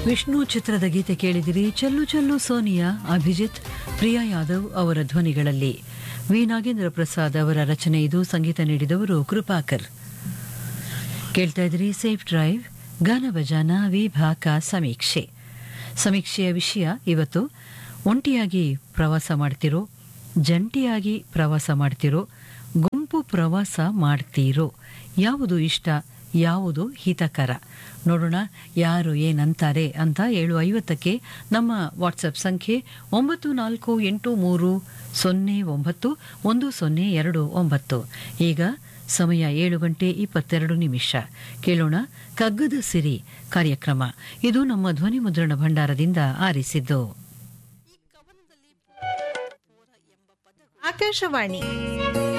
ವಿಷ್ಣು ಚಿತ್ರದ ಗೀತೆ ಕೇಳಿದಿರಿ ಚಲ್ಲು ಚಲ್ಲು ಸೋನಿಯಾ ಅಭಿಜಿತ್ ಪ್ರಿಯಾ ಯಾದವ್ ಅವರ ಧ್ವನಿಗಳಲ್ಲಿ ವಿ ನಾಗೇಂದ್ರ ಪ್ರಸಾದ್ ಅವರ ರಚನೆ ಇದು ಸಂಗೀತ ನೀಡಿದವರು ಕೃಪಾಕರ್ ಕೇಳ್ತಾ ಇದ್ರಿ ಸೇಫ್ ಡ್ರೈವ್ ಗಾನ ಭಜಾನ ವಿಭಾಗ ಸಮೀಕ್ಷೆ ಸಮೀಕ್ಷೆಯ ವಿಷಯ ಇವತ್ತು ಒಂಟಿಯಾಗಿ ಪ್ರವಾಸ ಮಾಡ್ತಿರೋ ಜಂಟಿಯಾಗಿ ಪ್ರವಾಸ ಮಾಡ್ತಿರೋ ಗುಂಪು ಪ್ರವಾಸ ಮಾಡ್ತೀರೋ ಯಾವುದು ಇಷ್ಟ ಯಾವುದು ಹಿತಕರ ನೋಡೋಣ ಯಾರು ಏನಂತಾರೆ ಅಂತ ಏಳು ಐವತ್ತಕ್ಕೆ ನಮ್ಮ ವಾಟ್ಸಪ್ ಸಂಖ್ಯೆ ಒಂಬತ್ತು ನಾಲ್ಕು ಎಂಟು ಮೂರು ಸೊನ್ನೆ ಒಂಬತ್ತು ಒಂದು ಸೊನ್ನೆ ಎರಡು ಒಂಬತ್ತು ಈಗ ಸಮಯ ಏಳು ಗಂಟೆ ಇಪ್ಪತ್ತೆರಡು ನಿಮಿಷ ಕೇಳೋಣ ಕಗ್ಗದ ಸಿರಿ ಕಾರ್ಯಕ್ರಮ ಇದು ನಮ್ಮ ಧ್ವನಿ ಮುದ್ರಣ ಭಂಡಾರದಿಂದ ಆರಿಸಿದ್ದು ಆಕಾಶವಾಣಿ